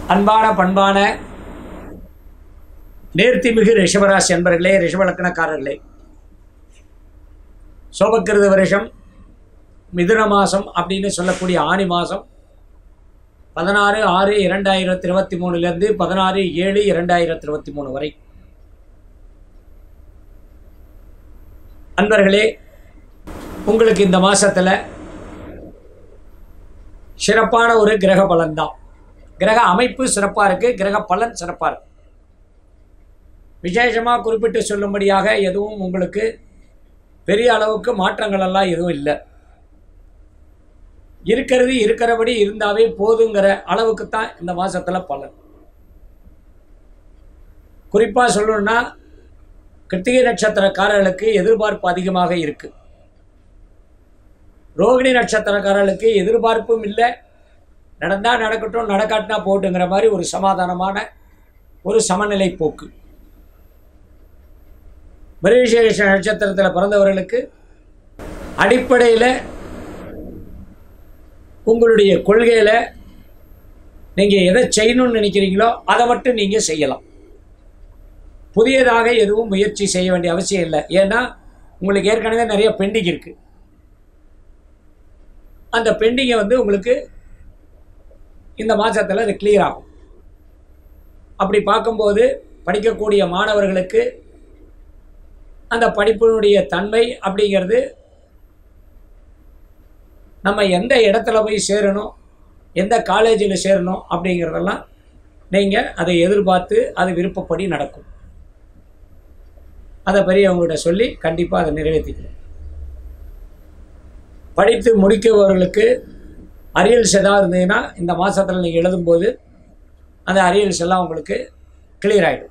அன்பான பண்பான நேர்த்திமிகு ரிஷபராசி அன்பர்களே ரிஷபலக்கணக்காரர்களே சோபக்கிருத வருஷம் மிதுன மாதம் அப்படின்னு சொல்லக்கூடிய ஆணி மாதம் பதினாறு ஆறு இரண்டாயிரத்தி இருபத்தி மூணுலேருந்து பதினாறு ஏழு இரண்டாயிரத்தி இருபத்தி மூணு வரை அன்பர்களே உங்களுக்கு இந்த மாதத்தில் சிறப்பான ஒரு கிரக பலன்தான் கிரக அமைப்பு சிறப்பாக இருக்குது கிரக பலன் சிறப்பாக இருக்கு விசேஷமாக குறிப்பிட்டு சொல்லும்படியாக எதுவும் உங்களுக்கு பெரிய அளவுக்கு மாற்றங்கள் எல்லாம் எதுவும் இல்லை இருக்கிறது இருக்கிறபடி இருந்தாவே போதுங்கிற அளவுக்கு தான் இந்த மாதத்தில் பலன் குறிப்பாக சொல்லணும்னா கிருத்திகை நட்சத்திரக்காரர்களுக்கு எதிர்பார்ப்பு அதிகமாக இருக்கு ரோகிணி நட்சத்திரக்காரர்களுக்கு எதிர்பார்ப்பும் இல்லை நடந்தா நடக்கட்டும் நடக்காட்டினா போட்டுங்கிற மாதிரி ஒரு சமாதானமான ஒரு சமநிலை போக்கு மிருகசேஷ நட்சத்திரத்தில் பிறந்தவர்களுக்கு அடிப்படையில் உங்களுடைய கொள்கையில் நீங்கள் எதை செய்யணும்னு நினைக்கிறீங்களோ அதை மட்டும் நீங்கள் செய்யலாம் புதியதாக எதுவும் முயற்சி செய்ய வேண்டிய அவசியம் இல்லை ஏன்னா உங்களுக்கு ஏற்கனவே நிறைய பெண்டிங் இருக்குது அந்த பெண்டிங்கை வந்து உங்களுக்கு இந்த மாதத்தில் அது கிளியர் ஆகும் அப்படி பார்க்கும்போது படிக்கக்கூடிய மாணவர்களுக்கு அந்த படிப்பினுடைய தன்மை அப்படிங்கிறது நம்ம எந்த இடத்துல போய் சேரணும் எந்த காலேஜில் சேரணும் அப்படிங்கிறதெல்லாம் நீங்கள் அதை எதிர்பார்த்து அது விருப்பப்படி நடக்கும் அதை பெரியவங்ககிட்ட சொல்லி கண்டிப்பாக அதை நிறைவேற்றிக்கணும் படித்து முடிக்கவர்களுக்கு அரியல்ஸ் ஏதாவது இருந்ததுன்னா இந்த மாதத்தில் நீங்கள் எழுதும்போது அந்த அரியல்ஸ் எல்லாம் உங்களுக்கு கிளியர் ஆகிடும்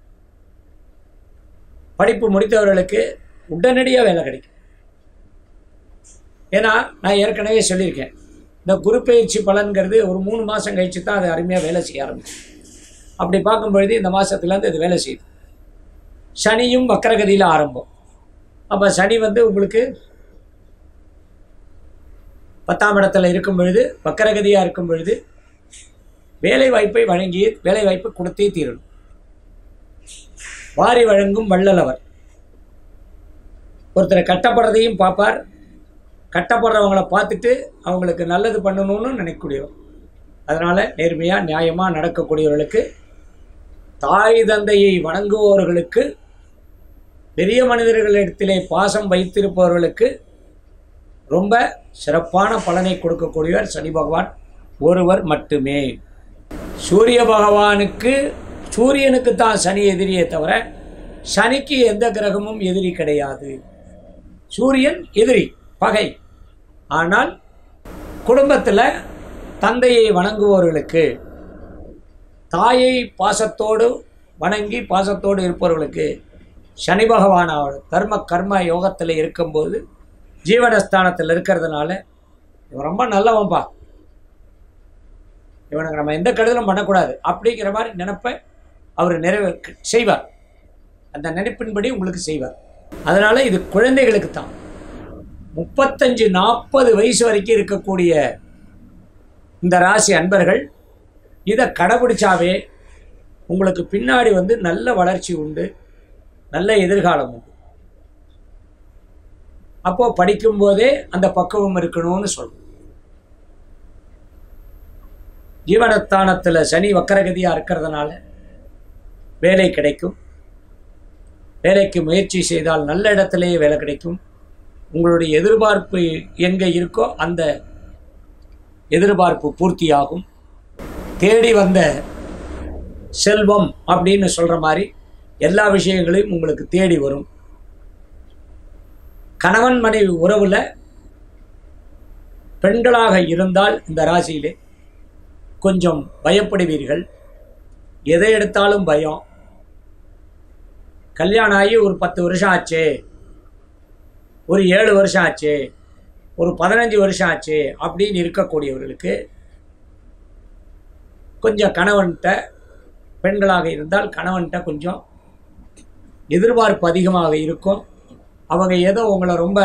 படிப்பு முடித்தவர்களுக்கு உடனடியாக வேலை கிடைக்கும் ஏன்னா நான் ஏற்கனவே சொல்லியிருக்கேன் இந்த குரு பயிற்சி பலன்கிறது ஒரு மூணு மாதம் கழிச்சு தான் அது அருமையாக வேலை செய்ய ஆரம்பிக்கும் அப்படி பார்க்கும்பொழுது இந்த மாதத்துலேருந்து அது வேலை செய்யுது சனியும் வக்கரகதியில் ஆரம்பம் அப்போ சனி வந்து உங்களுக்கு பத்தாம் இடத்துல இருக்கும் பொழுது வக்கரகதியாக இருக்கும் பொழுது வேலை வாய்ப்பை வழங்கி வேலை வாய்ப்பை கொடுத்தே தீரணும் வாரி வழங்கும் வள்ளலவர் ஒருத்தர் கட்டப்படுறதையும் பார்ப்பார் கட்டப்படுறவங்கள பார்த்துட்டு அவங்களுக்கு நல்லது பண்ணணும்னு நினைக்கக்கூடியவர் அதனால் நேர்மையாக நியாயமாக நடக்கக்கூடியவர்களுக்கு தாய் தந்தையை வணங்குபவர்களுக்கு பெரிய மனிதர்களிடத்திலே பாசம் வைத்திருப்பவர்களுக்கு ரொம்ப சிறப்பான பலனை கொடுக்கக்கூடியவர் சனி பகவான் ஒருவர் மட்டுமே சூரிய பகவானுக்கு சூரியனுக்கு தான் சனி எதிரியே தவிர சனிக்கு எந்த கிரகமும் எதிரி கிடையாது சூரியன் எதிரி பகை ஆனால் குடும்பத்தில் தந்தையை வணங்குபவர்களுக்கு தாயை பாசத்தோடு வணங்கி பாசத்தோடு இருப்பவர்களுக்கு சனி பகவான் அவர் தர்ம கர்ம யோகத்தில் இருக்கும்போது ஜீவனஸ்தானத்தில் இருக்கிறதுனால இவன் ரொம்ப நல்லவன்பா இவனுக்கு நம்ம எந்த கெடுதலும் பண்ணக்கூடாது அப்படிங்கிற மாதிரி நினைப்பை அவர் நிறைவே செய்வார் அந்த நினைப்பின்படி உங்களுக்கு செய்வார் அதனால் இது குழந்தைகளுக்கு தான் முப்பத்தஞ்சு நாற்பது வயசு வரைக்கும் இருக்கக்கூடிய இந்த ராசி அன்பர்கள் இதை கடைபிடிச்சாவே உங்களுக்கு பின்னாடி வந்து நல்ல வளர்ச்சி உண்டு நல்ல எதிர்காலம் உண்டு அப்போது படிக்கும்போதே அந்த பக்குவம் இருக்கணும்னு சொல்கிறோம் ஜீவனஸ்தானத்தில் சனி வக்கரகதியாக இருக்கிறதுனால வேலை கிடைக்கும் வேலைக்கு முயற்சி செய்தால் நல்ல இடத்துலையே வேலை கிடைக்கும் உங்களுடைய எதிர்பார்ப்பு எங்கே இருக்கோ அந்த எதிர்பார்ப்பு பூர்த்தியாகும் தேடி வந்த செல்வம் அப்படின்னு சொல்கிற மாதிரி எல்லா விஷயங்களையும் உங்களுக்கு தேடி வரும் கணவன் மனைவி உறவில் பெண்களாக இருந்தால் இந்த ராசியிலே கொஞ்சம் பயப்படுவீர்கள் எதை எடுத்தாலும் பயம் கல்யாணம் ஆகி ஒரு பத்து வருஷம் ஆச்சு ஒரு ஏழு வருஷம் ஆச்சு ஒரு பதினஞ்சு வருஷம் ஆச்சு அப்படின்னு இருக்கக்கூடியவர்களுக்கு கொஞ்சம் கணவன்கிட்ட பெண்களாக இருந்தால் கணவன்கிட்ட கொஞ்சம் எதிர்பார்ப்பு அதிகமாக இருக்கும் அவங்க ஏதோ உங்களை ரொம்ப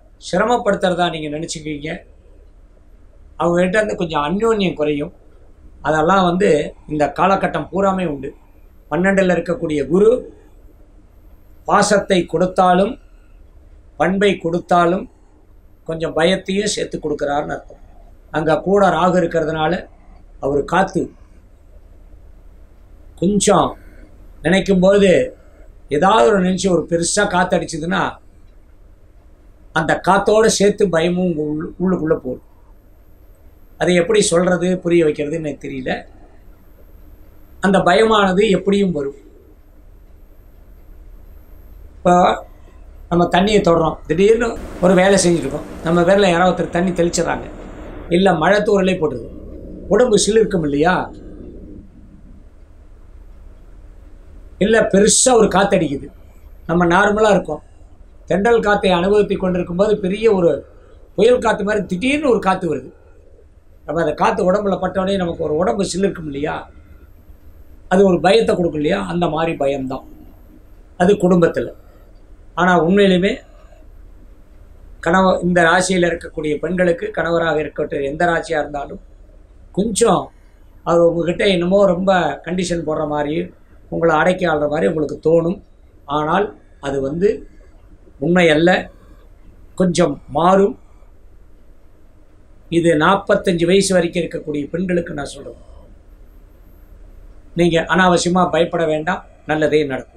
சிரமப்படுத்துகிறதா நீங்கள் நினச்சிக்குவீங்க அவங்ககிட்ட இருந்து கொஞ்சம் அந்யோன்யம் குறையும் அதெல்லாம் வந்து இந்த காலகட்டம் பூராமே உண்டு பன்னெண்டில் இருக்கக்கூடிய குரு பாசத்தை கொடுத்தாலும் பண்பை கொடுத்தாலும் கொஞ்சம் பயத்தையும் சேர்த்து கொடுக்குறாருன்னு அர்த்தம் அங்கே கூட ராகு இருக்கிறதுனால அவர் காத்து கொஞ்சம் நினைக்கும்போது ஏதாவது ஒரு நினச்சி ஒரு பெருசாக காத்தடிச்சதுன்னா அந்த காத்தோடு சேர்த்து பயமும் உங்க உள்ள உள்ளுக்குள்ளே போகும் அதை எப்படி சொல்கிறது புரிய வைக்கிறதுன்னு எனக்கு தெரியல அந்த பயமானது எப்படியும் வரும் இப்போ நம்ம தண்ணியை தொடுறோம் திடீர்னு ஒரு வேலை செஞ்சுருக்கோம் நம்ம பேரில் யாராவது ஒருத்தர் தண்ணி தெளிச்சிடறாங்க இல்லை மழை தூரலே போட்டுருது உடம்பு சிலிர்க்கும் இல்லையா இல்லை பெருசாக ஒரு காத்தடிக்குது நம்ம நார்மலாக இருக்கோம் தென்றல் காற்றை அனுபவித்து கொண்டிருக்கும்போது பெரிய ஒரு புயல் காற்று மாதிரி திடீர்னு ஒரு காற்று வருது நம்ம அந்த காற்று உடம்புல பட்டோடனே நமக்கு ஒரு உடம்பு சிலிர்க்கும் இல்லையா அது ஒரு பயத்தை கொடுக்கும் இல்லையா அந்த மாதிரி பயம்தான் அது குடும்பத்தில் ஆனால் உண்மையிலுமே கணவ இந்த ராசியில் இருக்கக்கூடிய பெண்களுக்கு கணவராக இருக்கட்டும் எந்த ராசியாக இருந்தாலும் கொஞ்சம் அவர் உங்ககிட்ட என்னமோ ரொம்ப கண்டிஷன் போடுற மாதிரி உங்களை அடக்கி ஆள்ற மாதிரி உங்களுக்கு தோணும் ஆனால் அது வந்து உண்மை அல்ல கொஞ்சம் மாறும் இது நாற்பத்தஞ்சு வயசு வரைக்கும் இருக்கக்கூடிய பெண்களுக்கு நான் சொல்கிறேன் நீங்கள் அனாவசியமாக பயப்பட வேண்டாம் நல்லதே நடக்கும்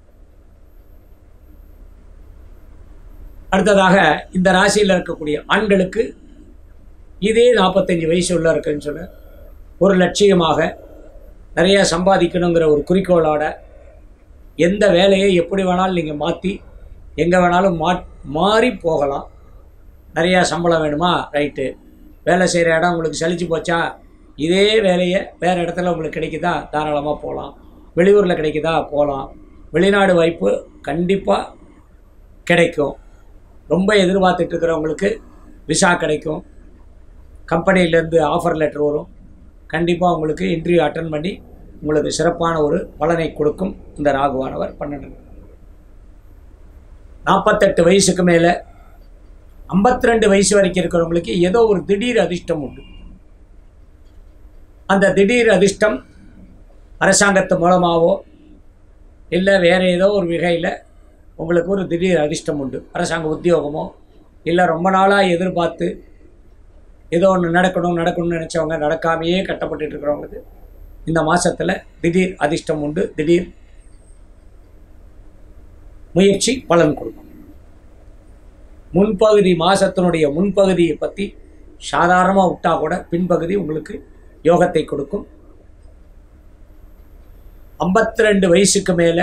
அடுத்ததாக இந்த ராசியில் இருக்கக்கூடிய ஆண்களுக்கு இதே நாற்பத்தஞ்சு வயசு உள்ள இருக்குன்னு சொல்ல ஒரு லட்சியமாக நிறைய சம்பாதிக்கணுங்கிற ஒரு குறிக்கோளோட எந்த வேலையை எப்படி வேணாலும் நீங்கள் மாற்றி எங்கே வேணாலும் மா மாறி போகலாம் நிறையா சம்பளம் வேணுமா ரைட்டு வேலை செய்கிற இடம் உங்களுக்கு சலிச்சு போச்சா இதே வேலையை வேறு இடத்துல உங்களுக்கு கிடைக்குதா தாராளமாக போகலாம் வெளியூரில் கிடைக்குதா போகலாம் வெளிநாடு வாய்ப்பு கண்டிப்பாக கிடைக்கும் ரொம்ப எதிர்பார்த்துட்டு இருக்கிறவங்களுக்கு விசா கிடைக்கும் கம்பெனிலேருந்து ஆஃபர் லெட்டர் வரும் கண்டிப்பாக உங்களுக்கு இன்டர்வியூ அட்டன் பண்ணி உங்களுக்கு சிறப்பான ஒரு பலனை கொடுக்கும் இந்த ராகுவானவர் பன்னெண்டு நாற்பத்தெட்டு வயசுக்கு மேலே ஐம்பத்தி ரெண்டு வயசு வரைக்கும் இருக்கிறவங்களுக்கு ஏதோ ஒரு திடீர் அதிர்ஷ்டம் உண்டு அந்த திடீர் அதிர்ஷ்டம் அரசாங்கத்து மூலமாகவோ இல்லை வேறு ஏதோ ஒரு வகையில் உங்களுக்கு ஒரு திடீர் அதிர்ஷ்டம் உண்டு அரசாங்க உத்தியோகமோ இல்லை ரொம்ப நாளாக எதிர்பார்த்து ஏதோ ஒன்று நடக்கணும் நடக்கணும்னு நினச்சவங்க நடக்காமையே கட்டப்பட்டுட்டு இருக்கிறவங்களுக்கு இந்த மாதத்தில் திடீர் அதிர்ஷ்டம் உண்டு திடீர் முயற்சி பலன் கொடுக்கும் முன்பகுதி மாதத்தினுடைய முன்பகுதியை பற்றி சாதாரணமாக விட்டா கூட பின்பகுதி உங்களுக்கு யோகத்தை கொடுக்கும் ஐம்பத்தி ரெண்டு வயசுக்கு மேலே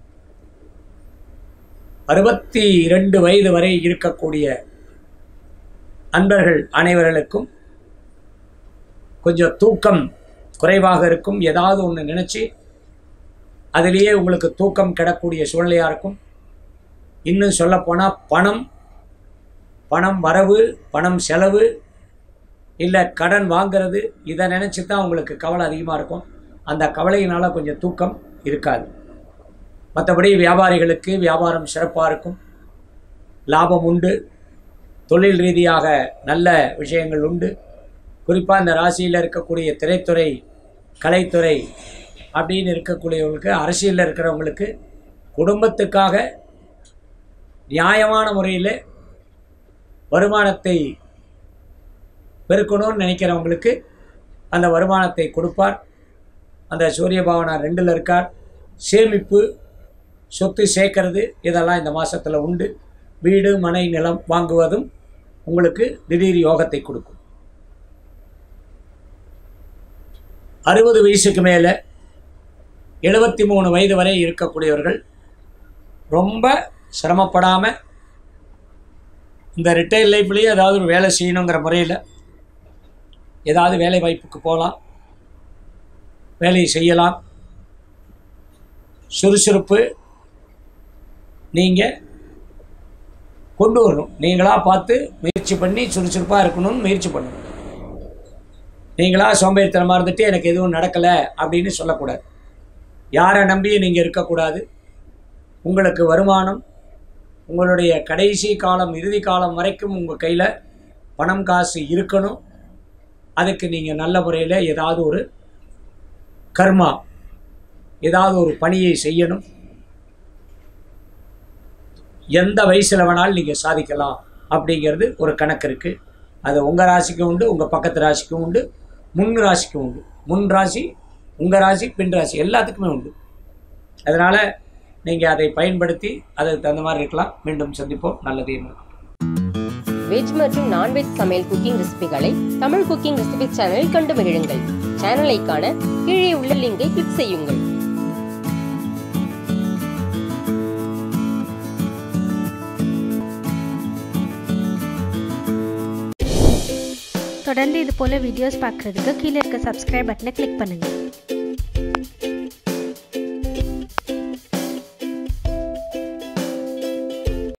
அறுபத்தி இரண்டு வயது வரை இருக்கக்கூடிய அன்பர்கள் அனைவர்களுக்கும் கொஞ்சம் தூக்கம் குறைவாக இருக்கும் ஏதாவது ஒன்று நினச்சி அதிலேயே உங்களுக்கு தூக்கம் கிடக்கூடிய சூழ்நிலையாக இருக்கும் இன்னும் சொல்லப்போனால் பணம் பணம் வரவு பணம் செலவு இல்லை கடன் வாங்கிறது இதை நினச்சி தான் உங்களுக்கு கவலை அதிகமாக இருக்கும் அந்த கவலையினால் கொஞ்சம் தூக்கம் இருக்காது மற்றபடி வியாபாரிகளுக்கு வியாபாரம் சிறப்பாக இருக்கும் லாபம் உண்டு தொழில் ரீதியாக நல்ல விஷயங்கள் உண்டு குறிப்பாக இந்த ராசியில் இருக்கக்கூடிய திரைத்துறை கலைத்துறை அப்படின்னு இருக்கக்கூடியவங்களுக்கு அரசியலில் இருக்கிறவங்களுக்கு குடும்பத்துக்காக நியாயமான முறையில் வருமானத்தை பெருக்கணும்னு நினைக்கிறவங்களுக்கு அந்த வருமானத்தை கொடுப்பார் அந்த சூரிய பகவானார் ரெண்டில் இருக்கார் சேமிப்பு சொத்து சேர்க்கறது இதெல்லாம் இந்த மாதத்தில் உண்டு வீடு மனை நிலம் வாங்குவதும் உங்களுக்கு திடீர் யோகத்தை கொடுக்கும் அறுபது வயசுக்கு மேலே எழுபத்தி மூணு வயது வரை இருக்கக்கூடியவர்கள் ரொம்ப சிரமப்படாமல் இந்த ரிட்டையர் லைஃப்லேயே ஏதாவது ஒரு வேலை செய்யணுங்கிற முறையில் ஏதாவது வேலை வாய்ப்புக்கு போகலாம் வேலையை செய்யலாம் சுறுசுறுப்பு நீங்கள் கொண்டு வரணும் நீங்களாக பார்த்து முயற்சி பண்ணி சுறுசுறுப்பாக இருக்கணும்னு முயற்சி பண்ணணும் நீங்களாக சோம்பேறித்தனமாக இருந்துட்டு எனக்கு எதுவும் நடக்கலை அப்படின்னு சொல்லக்கூடாது யாரை நம்பி நீங்கள் இருக்கக்கூடாது உங்களுக்கு வருமானம் உங்களுடைய கடைசி காலம் இறுதி காலம் வரைக்கும் உங்கள் கையில் பணம் காசு இருக்கணும் அதுக்கு நீங்கள் நல்ல முறையில் ஏதாவது ஒரு கர்மா ஏதாவது ஒரு பணியை செய்யணும் எந்த வயசில் வேணாலும் நீங்கள் சாதிக்கலாம் அப்படிங்கிறது ஒரு கணக்கு இருக்குது அது உங்கள் ராசிக்கும் உண்டு உங்கள் பக்கத்து ராசிக்கும் உண்டு முன் ராசிக்கும் உண்டு முன் ராசி உங்கள் ராசி பின் ராசி எல்லாத்துக்குமே உண்டு அதனால் நீங்கள் அதை பயன்படுத்தி அதுக்கு தகுந்த மாதிரி இருக்கலாம் மீண்டும் சந்திப்போம் நல்லதே நடக்கும் வெஜ் மற்றும் நான்வெஜ் சமையல் குக்கிங் ரெசிபிகளை தமிழ் குக்கிங் ரெசிபி சேனலில் கண்டு மகிழுங்கள் சேனலை காண கீழே உள்ள லிங்கை கிளிக் செய்யுங்கள் தொடர்ந்து இது போல் வீடியோஸ் பார்க்குறதுக்கு கீழே இருக்க சப்ஸ்கிரைப் பட்டனை கிளிக் பண்ணுங்கள்